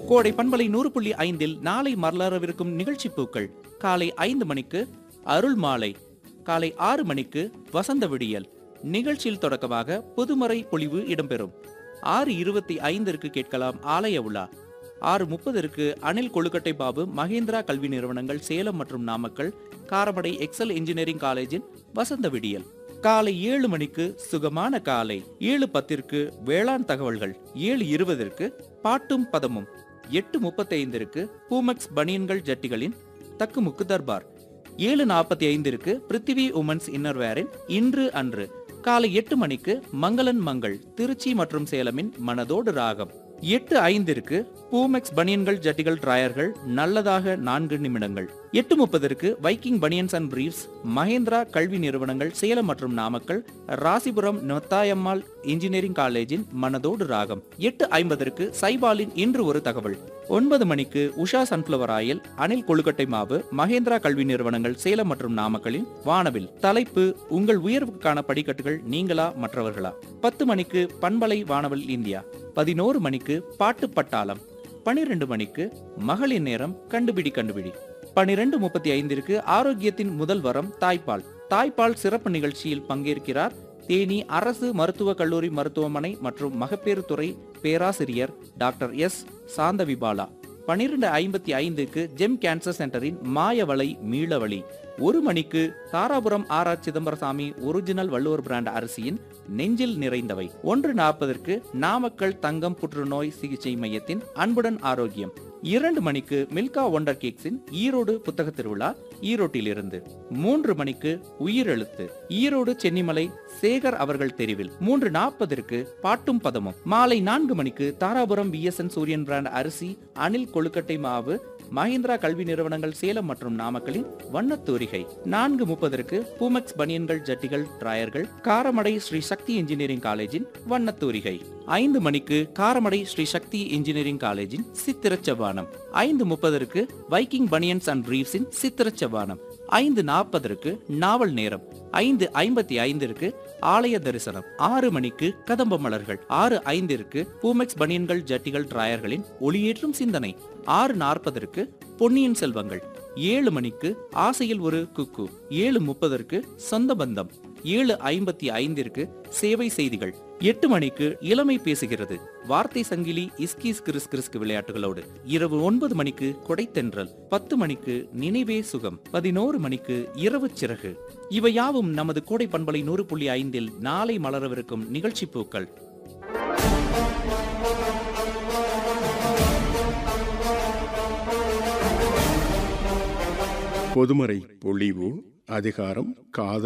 கோடை பண்பலை நூறு புள்ளி ஐந்தில் நாளை மலரவிருக்கும் நிகழ்ச்சி பூக்கள் காலை ஐந்து மணிக்கு அருள் மாலை காலை ஆறு மணிக்கு வசந்த விடியல் நிகழ்ச்சியில் தொடக்கமாக புதுமறை பொழிவு இடம்பெறும் ஆறு இருபத்தி ஐந்திற்கு கேட்கலாம் ஆலய உலா ஆறு முப்பதற்கு அனில் கொழுக்கட்டை பாபு மகேந்திரா கல்வி நிறுவனங்கள் சேலம் மற்றும் நாமக்கல் காரமடை எக்ஸல் இன்ஜினியரிங் காலேஜின் வசந்த விடியல் காலை ஏழு மணிக்கு சுகமான காலை ஏழு பத்திற்கு வேளாண் தகவல்கள் ஏழு இருபதற்கு பாட்டும் பதமும் எட்டு முப்பத்தைந்திற்கு பூமெக்ஸ் பனியன்கள் ஜட்டிகளின் தக்குமுக்கு தர்பார் ஏழு நாற்பத்தி ஐந்திற்கு பிருத்திவி உமன்ஸ் இன்னர்வேரின் இன்று அன்று காலை எட்டு மணிக்கு மங்களன் மங்கள் திருச்சி மற்றும் சேலமின் மனதோடு ராகம் எட்டு ஐந்திற்கு பூமெக்ஸ் பனியன்கள் ஜட்டிகள் டிராயர்கள் நல்லதாக நான்கு நிமிடங்கள் எட்டு முப்பதற்கு Viking banians and briefs Mahendra கல்வி நிறுவனங்கள் சேலம் மற்றும் நாமக்கல் ராசிபுரம் நொத்தாயம்மாள் இன்ஜினியரிங் காலேஜின் மனதோடு ராகம் எட்டு ஐம்பதற்கு சைபாலின் இன்று ஒரு தகவல் ஒன்பது மணிக்கு உஷா சன்ஃபிளவர் ஆயில் அனில் கொழுக்கட்டை மாவு மகேந்திரா கல்வி நிறுவனங்கள் சேலம் மற்றும் நாமக்கலின் வானவில் தலைப்பு உங்கள் உயர்வுக்கான படிக்கட்டுகள் நீங்களா மற்றவர்களா பத்து மணிக்கு பண்பலை வானவில் இந்தியா பதினோரு மணிக்கு பாட்டு பட்டாளம் பனிரெண்டு மணிக்கு மகளிர் நேரம் கண்டுபிடி கண்டுபிடி பனிரெண்டு முப்பத்தி ஐந்திற்கு ஆரோக்கியத்தின் முதல் வரம் தாய்ப்பால் தாய்ப்பால் சிறப்பு நிகழ்ச்சியில் பங்கேற்கிறார் தேனி அரசு மருத்துவக் கல்லூரி மருத்துவமனை மற்றும் மகப்பேறு துறை பேராசிரியர் டாக்டர் எஸ் சாந்தவிபாலா பனிரெண்டு ஐம்பத்தி ஐந்துக்கு ஜெம் கேன்சர் சென்டரின் மாயவளை மீளவழி ஒரு மணிக்கு Dharapuram R R Chidambarasamy original Valluvar brand அரிசியின் நெஞ்சில் நிறைந்தவை ஒன்று நாற்பதற்கு நாமக்கல் தங்கம் புற்றுநோய் சிகிச்சை மையத்தின் அன்புடன் ஆரோக்கியம் இரண்டு மணிக்கு மில்கா ஒண்டர் கேக்ஸின் ஈரோடு புத்தக திருவிழா ஈரோட்டிலிருந்து மூன்று மணிக்கு உயிரெழுத்து ஈரோடு சென்னிமலை சேகர் அவர்கள் தெரிவில் மூன்று நாற்பதற்கு பாட்டும் பதமும் மாலை நான்கு மணிக்கு தாராபுரம் பிஎஸ்என் சூரியன் பிராண்ட் அரிசி அனில் கொழுக்கட்டை மாவு மஹிந்திரா கல்வி நிறுவனங்கள் சேலம் மற்றும் நாமக்கலின் வண்ணத்தூரிகை நான்கு முப்பதற்கு பூமெக்ஸ் பனியன்கள் ஜட்டிகள் டிராயர்கள் காரமடை ஸ்ரீ சக்தி இன்ஜினியரிங் காலேஜின் வண்ணத்தூரிகை ஐந்து மணிக்கு காரமடை ஸ்ரீ சக்தி இன்ஜினியரிங் காலேஜின் சித்திரச்சவானம் ஐந்து முப்பதற்கு வைக்கிங் பனியன்ஸ் அண்ட் பிரீவ்ஸின் சித்திரச்சவானம் ஐந்து நாற்பதற்கு நாவல் நேரம் ஐந்து ஐம்பத்தி ஐந்திற்கு ஆலய தரிசனம் ஆறு மணிக்கு கதம்ப மலர்கள் ஆறு ஐந்திற்கு பூமெக்ஸ் பனியன்கள் ஜட்டிகள் டிராயர்களின் ஒளியேற்றும் சிந்தனை ஆறு நாற்பதற்கு பொன்னியின் செல்வங்கள் ஏழு மணிக்கு ஆசையில் ஒரு குக்கு ஏழு முப்பதற்கு சொந்த பந்தம் ஏழு ஐம்பத்தி ஐந்திற்கு சேவை செய்திகள் எட்டு மணிக்கு இளமை பேசுகிறது வார்த்தை சங்கிலி இஸ்கிஸ் கிறிஸ் கிறிஸ்கு விளையாட்டுகளோடு இரவு ஒன்பது மணிக்கு கொடைத்தென்றல் பத்து மணிக்கு நினைவே சுகம் பதினோரு மணிக்கு இரவு சிறகு இவையாவும் நமது கோடை பண்பலை நூறு புள்ளி ஐந்தில் நாளை மலரவிருக்கும் நிகழ்ச்சி பூக்கள் பொதுமறை பொழிவு அதிகாரம் காதல்